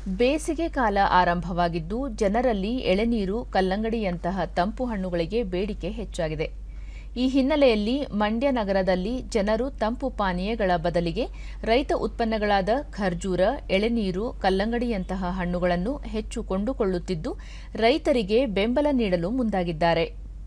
ಬೇಸಿಗೆ ಕಾಲ ಆರಂಭವಾಗಿದ್ದು ಜನರಲ್ಲಿ ಎಳೆನೀರು ಕಲ್ಲಂಗಡಿಯಂತಹ ತಂಪು ಹಣ್ಣುಗಳಿಗೆ ಬೇಡಿಕೆ ಹೆಚ್ಚಾಗಿದೆ ಈ ಹಿನ್ನೆಲೆಯಲ್ಲಿ ಮಂಡ್ಯ ನಗರದಲ್ಲಿ ಜನರು ತಂಪು ಪಾನೀಯಗಳ ಬದಲಿಗೆ ರೈತ ಉತ್ಪನ್ನಗಳಾದ ಖರ್ಜೂರ ಎಳೆನೀರು ಕಲ್ಲಂಗಡಿಯಂತಹ ಹಣ್ಣುಗಳನ್ನು ಹೆಚ್ಚು ಕೊಂಡುಕೊಳ್ಳುತ್ತಿದ್ದು ರೈತರಿಗೆ ಬೆಂಬಲ ನೀಡಲು ಮುಂದಾಗಿದ್ದಾರೆ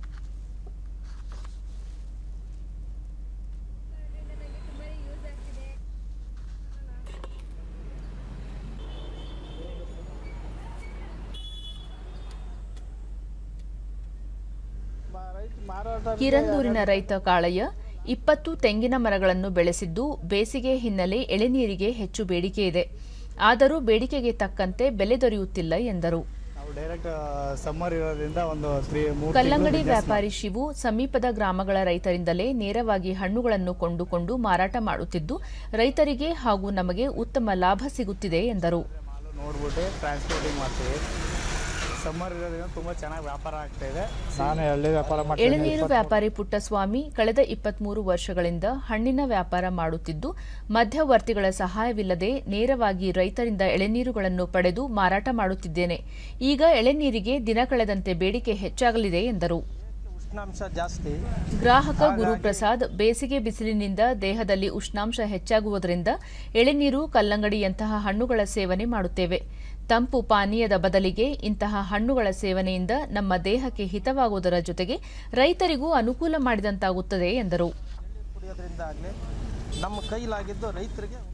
ಕಿರಂದೂರಿನ ರೈತ ಕಾಳಯ್ಯ ಇಪ್ಪತ್ತು ತೆಂಗಿನ ಮರಗಳನ್ನು ಬೆಳೆಸಿದ್ದು ಬೇಸಿಗೆ ಹಿನ್ನೆಲೆ ಎಳೆನೀರಿಗೆ ಹೆಚ್ಚು ಬೇಡಿಕೆ ಇದೆ ಆದರೂ ಬೇಡಿಕೆಗೆ ತಕ್ಕಂತೆ ಬೆಲೆ ದೊರೆಯುತ್ತಿಲ್ಲ ಎಂದರು ನಾವು ಡೈರೆಕ್ಟ್ ಸಮ್ಮರ್ ಇರೋದ್ರಿಂದ ಒಂದು ತ್ರೀ ಮೂರು ಕಲ್ಲಂಗಡಿ ವ್ಯಾಪಾರಿ ಶಿವು ಸಮೀಪದ ಗ್ರಾಮಗಳ ರೈತರಿಂದಲೇ ನೇರವಾಗಿ ಹಣ್ಣುಗಳನ್ನು ಕೊಂಡುಕೊಂಡು ಮಾರಾಟ ಮಾಡುತ್ತಿದ್ದು ರೈತರಿಗೆ ಹಾಗೂ ನಮಗೆ ಉತ್ತಮ ಲಾಭ ಸಿಗುತ್ತಿದೆ ಎಂದರು ಮಾಲು ನೋಡ್ಬಿಟ್ಟು ಟ್ರಾನ್ಸ್ಪೋರ್ಟಿಂಗ್ ಮಾಡ್ತೀವಿ ಸಮ್ಮರ್ ಇರೋದ್ರಿಂದ ತುಂಬ ಚೆನ್ನಾಗಿ ವ್ಯಾಪಾರ ಆಗ್ತಾ ಇದೆ ನಾನು ಎಳ್ಳಿ ವ್ಯಾಪಾರ ಮಾಡ್ತೀನಿ ಎಳನೀರು ವ್ಯಾಪಾರಿ ಪುಟ್ಟಸ್ವಾಮಿ ಕಳೆದ ಇಪ್ಪತ್ಮೂರು ವರ್ಷಗಳಿಂದ ಹಣ್ಣಿನ ವ್ಯಾಪಾರ ಮಾಡುತ್ತಿದ್ದು ಮಧ್ಯವರ್ತಿಗಳ ಸಹಾಯವಿಲ್ಲದೆ ನೇರವಾಗಿ ರೈತರಿಂದ ಎಳೆನೀರುಗಳನ್ನು ಪಡೆದು ಮಾರಾಟ ಮಾಡುತ್ತಿದ್ದೇನೆ ಈಗ ಎಳೆನೀರಿಗೆ ದಿನ ಕಳೆದಂತೆ ಬೇಡಿಕೆ ಹೆಚ್ಚಾಗಲಿದೆ ಎಂದರು ಉಷ್ಣಾಂಶ ಜಾಸ್ತಿ ಗ್ರಾಹಕ ಗುರುಪ್ರಸಾದ್ ಬೇಸಿಗೆ ಬಿಸಿಲಿನಿಂದ ದೇಹದಲ್ಲಿ ಉಷ್ಣಾಂಶ ಹೆಚ್ಚಾಗುವುದರಿಂದ ಎಳೆನೀರು ಕಲ್ಲಂಗಡಿಯಂತಹ ಹಣ್ಣುಗಳ ಸೇವನೆ ಮಾಡುತ್ತೇವೆ ತಂಪು ಪಾನೀಯದ ಬದಲಿಗೆ ಇಂತಹ ಹಣ್ಣುಗಳ ಸೇವನೆಯಿಂದ ನಮ್ಮ ದೇಹಕ್ಕೆ ಹಿತವಾಗುವುದರ ಜೊತೆಗೆ ರೈತರಿಗೂ ಅನುಕೂಲ ಮಾಡಿದಂತಾಗುತ್ತದೆ ಎಂದರು ಕುಡಿಯೋದ್ರಿಂದ ಆಗಲಿ ನಮ್ಮ ಕೈಲಾಗಿದ್ದು ರೈತರಿಗೆ